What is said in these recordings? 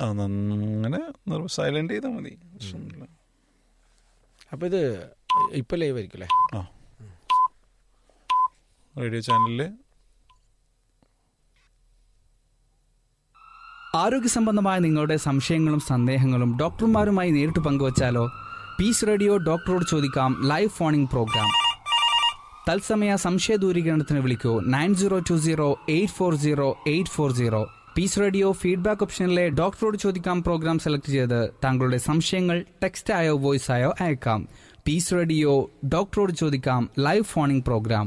അങ്ങനെ സൈലന്റ് ചെയ്താൽ മതി പ്രശ്നമൊന്നുമില്ല. അപ്പോൾ ഇത് ഇപ്പം ലൈവ് ആയിരിക്കും അല്ലേ ആ റേഡിയോ ചാനലിൽ ആരോഗ്യ സംബന്ധമായ നിങ്ങളുടെ സംശയങ്ങളും സന്ദേഹങ്ങളും ഡോക്ടർമാരുമായി നേരിട്ട് പങ്കുവച്ചാലോ പീസ് റേഡിയോ ഡോക്ടറോട് ചോദിക്കാം ലൈവ് ഫോണിംഗ് പ്രോഗ്രാം തത്സമയ സംശയ ദൂരീകരണത്തിന് വിളിക്കൂ nine zero two zero eight four zero eight four zero peace radio feedback ഓപ്ഷനിലെ ഡോക്ടറോട് ചോദിക്കാം പ്രോഗ്രാം സെലക്ട് ചെയ്ത് താങ്കളുടെ സംശയങ്ങൾ ടെക്സ്റ്റ് ആയോ വോയിസ് ആയോ അയക്കാം പീസ് റേഡിയോ ഡോക്ടറോട് ചോദിക്കാം ലൈവ് ഫോണിംഗ് പ്രോഗ്രാം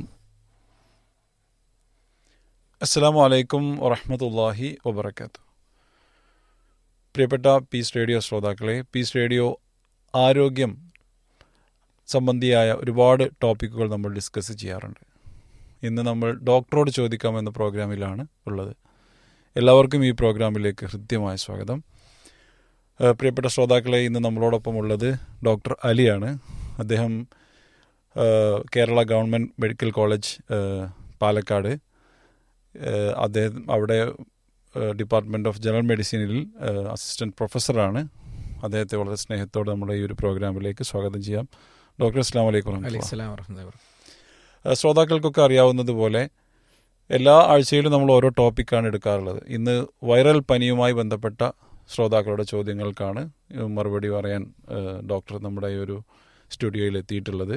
അസ്സാം വലൈക്കും വറഹമത്തല്ലാഹി വബർക്കാത്തു പ്രിയപ്പെട്ട പീസ് റേഡിയോ ശ്രോതാക്കളെ പീസ് റേഡിയോ ആരോഗ്യം സംബന്ധിയായ ഒരുപാട് ടോപ്പിക്കുകൾ നമ്മൾ ഡിസ്കസ് ചെയ്യാറുണ്ട് ഇന്ന് നമ്മൾ ഡോക്ടറോട് ചോദിക്കാം എന്ന പ്രോഗ്രാമിലാണ് ഉള്ളത് എല്ലാവർക്കും ഈ പ്രോഗ്രാമിലേക്ക് ഹൃദ്യമായ സ്വാഗതം ഏഹ് പ്രിയപ്പെട്ട ശ്രോതാക്കളെ ഇന്ന് നമ്മളോടൊപ്പം ഉള്ളത് ഡോക്ടർ അലിയാണ് അദ്ദേഹം ഏഹ് കേരള ഗവൺമെൻറ് മെഡിക്കൽ കോളേജ് ഏഹ് പാലക്കാട് ഏഹ് അദ്ദേഹം അവിടെ ഡിപ്പാർട്ട്മെൻറ്റ് ഓഫ് ജനറൽ മെഡിസിനിൽ അസിസ്റ്റൻറ്റ് പ്രൊഫസറാണ് അദ്ദേഹത്തെ വളരെ സ്നേഹത്തോടെ നമ്മുടെ ഈ ഒരു പ്രോഗ്രാമിലേക്ക് സ്വാഗതം ചെയ്യാം ഡോക്ടർ അസ്ലാം വലൈക്കും അലൈഹി വറഹ്മത്തുള്ളാഹി. സ്വലാം വറഹ്മത്തുള്ളാഹി വബറകാതുഹു. ഏഹ് ശ്രോതാക്കൾക്കൊക്കെ അറിയാവുന്നതുപോലെ എല്ലാ ആഴ്ചയിലും നമ്മൾ ഓരോ ടോപ്പിക്കാണ് എടുക്കാറുള്ളത് ഇന്ന് വൈറൽ പനിയുമായി ബന്ധപ്പെട്ട ശ്രോതാക്കളുടെ ചോദ്യങ്ങൾക്കാണ് ഏഹ് മറുപടി പറയാൻ ഏഹ് ഡോക്ടർ നമ്മുടെ ഈ ഒരു സ്റ്റുഡിയോയിൽ എത്തിയിട്ടുള്ളത്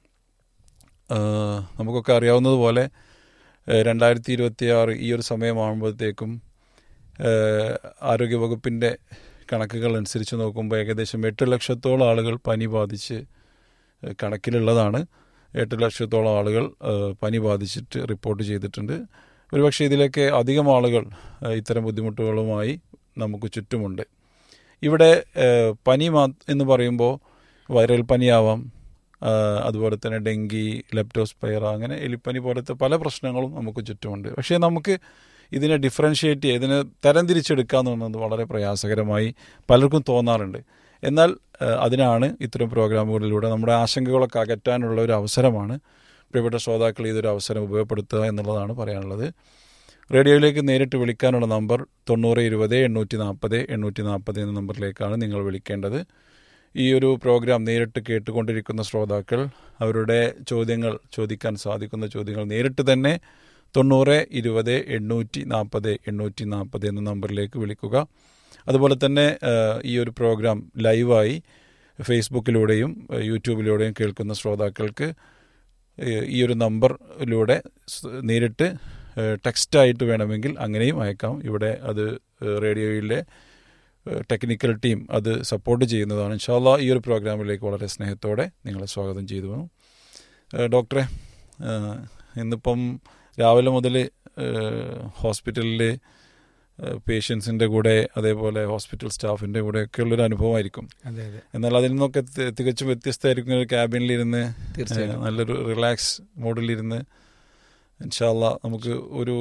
ഏഹ് നമുക്കൊക്കെ അറിയാവുന്നതുപോലെ ഏഹ് രണ്ടായിരത്തി ഇരുപത്തി ആറ് ഈ ഒരു സമയമാകുമ്പോഴത്തേക്കും ഏഹ് ആരോഗ്യവകുപ്പിൻ്റെ കണക്കുകൾ അനുസരിച്ച് നോക്കുമ്പോൾ ഏകദേശം എട്ട് ലക്ഷത്തോളം ആളുകൾ പനി ബാധിച്ച് ഏഹ് കണക്കിലുള്ളതാണ് എട്ട് ലക്ഷത്തോളം ആളുകൾ ഏഹ് പനി ബാധിച്ചിട്ട് റിപ്പോർട്ട് ചെയ്തിട്ടുണ്ട് ഒരുപക്ഷെ ഇതിലൊക്കെ അധികം ആളുകൾ ഏഹ് ഇത്തരം ബുദ്ധിമുട്ടുകളുമായി നമുക്ക് ചുറ്റുമുണ്ട് ഇവിടെ ഏഹ് പനി മാ എന്ന് പറയുമ്പോൾ വൈറൽ പനിയാവാം ആഹ് അതുപോലെ തന്നെ ഡെങ്കി ലെപ്റ്റോസ്പൈറ അങ്ങനെ എലിപ്പനി പോലത്തെ പല പ്രശ്നങ്ങളും നമുക്ക് ചുറ്റുമുണ്ട് പക്ഷേ നമുക്ക് ഇതിനെ ഡിഫറൻഷിയേറ്റ് ചെയ്ത് ഇതിനെ തരംതിരിച്ചെടുക്കുക എന്ന് പറയുന്നത് വളരെ പ്രയാസകരമായി പലർക്കും തോന്നാറുണ്ട് എന്നാൽ ഏഹ് അതിനാണ് ഇത്തരം പ്രോഗ്രാമുകളിലൂടെ നമ്മുടെ ആശങ്കകളൊക്കെ അകറ്റാനുള്ള ഒരു അവസരമാണ് പ്രിയപ്പെട്ട ശ്രോതാക്കൾ ഇതൊരു അവസരം ഉപയോഗപ്പെടുത്തുക എന്നുള്ളതാണ് പറയാനുള്ളത് റേഡിയോയിലേക്ക് നേരിട്ട് വിളിക്കാനുള്ള നമ്പർ തൊണ്ണൂറ് ഇരുപത് എണ്ണൂറ്റി നാൽപ്പത് എണ്ണൂറ്റി നാൽപ്പത് എന്ന നമ്പറിലേക്കാണ് നിങ്ങൾ വിളിക്കേണ്ടത് ഈ ഒരു പ്രോഗ്രാം നേരിട്ട് കേട്ടുകൊണ്ടിരിക്കുന്ന ശ്രോതാക്കൾ അവരുടെ ചോദ്യങ്ങൾ ചോദിക്കാൻ സാധിക്കുന്ന ചോദ്യങ്ങൾ നേരിട്ട് തന്നെ തൊണ്ണൂറ് ഇരുപത് എണ്ണൂറ്റി നാൽപ്പത് എണ്ണൂറ്റി നാൽപ്പത് എന്ന നമ്പറിലേക്ക് വിളിക്കുക അതുപോലെ തന്നെ ഏഹ്, ഈ ഒരു പ്രോഗ്രാം ലൈവായി ഫേസ്ബുക്കിലൂടെയും ഏഹ്, യൂട്യൂബിലൂടെയും കേൾക്കുന്ന ശ്രോതാക്കൾക്ക് ഏഹ്, ഈ ഒരു നമ്പറിലൂടെ സ് നേരിട്ട് ഏഹ്, ടെക്സ്റ്റായിട്ട് വേണമെങ്കിൽ അങ്ങനെയും അയക്കാം ഇവിടെ അത് ഏഹ്, റേഡിയോയിലെ ഏഹ്, ടെക്നിക്കൽ ടീം അത് സപ്പോർട്ട് ചെയ്യുന്നതാണ് ഇൻഷാല്ല ഈ ഒരു പ്രോഗ്രാമിലേക്ക് വളരെ സ്നേഹത്തോടെ നിങ്ങളെ സ്വാഗതം ചെയ്തു വേണം ഡോക്ടറെ ഏഹ്, ഇന്നിപ്പം രാവിലെ മുതൽ ഹോസ്പിറ്റലിൽ പേഷ്യൻസിൻ്റെ കൂടെ അതേപോലെ ഹോസ്പിറ്റൽ സ്റ്റാഫിൻ്റെ കൂടെ ഒക്കെ ഉള്ളൊരു അനുഭവമായിരിക്കും അതെ അതെ എന്നാൽ അതിൽ നിന്നൊക്കെ തി- തികച്ചും വ്യത്യസ്തമായിരിക്കും ഒരു ക്യാബിനിലിരുന്ന് തീർച്ചയായും. ഏഹ്, നല്ലൊരു റിലാക്സ് മോഡിലിരുന്ന് ഇൻഷാല്ല നമുക്ക് ഒരു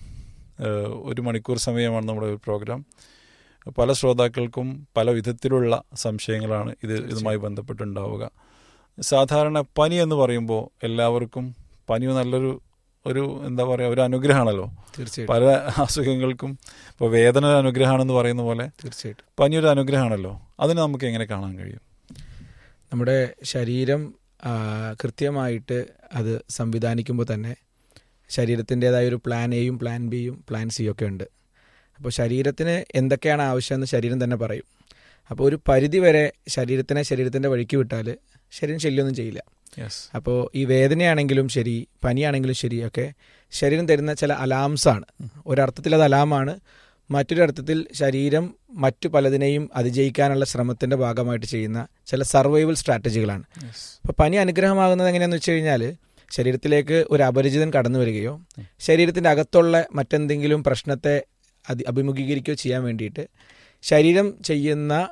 ഏഹ്, ഒരു മണിക്കൂർ സമയമാണ് നമ്മുടെ ഒരു പ്രോഗ്രാം പല ശ്രോതാക്കൾക്കും പല വിധത്തിലുള്ള സംശയങ്ങളാണ് ഇത് ഇതുമായി ബന്ധപ്പെട്ടുണ്ടാവുക സാധാരണ പനി എന്ന് പറയുമ്പോൾ എല്ലാവർക്കും പനി നല്ലൊരു ഒരു എന്താ പറയുക ഒരു അനുഗ്രഹമാണല്ലോ തീർച്ചയായിട്ടും പല അസുഖങ്ങൾക്കും ഇപ്പോൾ വേദന ഒരു അനുഗ്രഹമാണെന്ന് പറയുന്ന പോലെ തീർച്ചയായിട്ടും പനി ഒരു അനുഗ്രഹമാണല്ലോ അതിനെ നമുക്ക് എങ്ങനെ കാണാൻ കഴിയും നമ്മുടെ ശരീരം ആ, കൃത്യമായിട്ട് അത് സംവിധാനിക്കുമ്പോൾ തന്നെ ശരീരത്തിൻ്റെതായ ഒരു പ്ലാൻ എയും പ്ലാൻ ബിയും പ്ലാൻ സിയും ഒക്കെ ഉണ്ട് അപ്പോൾ ശരീരത്തിന് എന്തൊക്കെയാണ് ആവശ്യമെന്ന് ശരീരം തന്നെ പറയും അപ്പോൾ ഒരു പരിധി വരെ ശരീരത്തിനെ ശരീരത്തിൻ്റെ വഴിക്ക് വിട്ടാൽ ശരീരം ശല്യമൊന്നും ചെയ്യില്ല യെസ് അപ്പോൾ ഈ വേദനയാണെങ്കിലും ശരി പനിയാണെങ്കിലും ശരി ഒക്കെ ശരീരം തരുന്ന ചില അലാംസ് ആണ് ഒരർത്ഥത്തിൽ അത് അലാമാണ് മറ്റൊരു അർത്ഥത്തിൽ ശരീരം മറ്റു പലതിനെയും അതിജയിക്കാനുള്ള ശ്രമത്തിന്റെ ഭാഗമായിട്ട് ചെയ്യുന്ന ചില സർവൈവൽ സ്ട്രാറ്റജികളാണ് യെസ് അപ്പോൾ പനി അനുഗ്രഹമാകുന്നത് എങ്ങനെയാണെന്ന് വെച്ച് കഴിഞ്ഞാൽ ശരീരത്തിലേക്ക് ഒരു അപരിചിതൻ കടന്നു വരികയോ ശരീരത്തിൻ്റെ അകത്തുള്ള മറ്റെന്തെങ്കിലും പ്രശ്നത്തെ അതി അഭിമുഖീകരിക്കുകയോ ചെയ്യാൻ വേണ്ടിയിട്ട് ശരീരം ചെയ്യുന്ന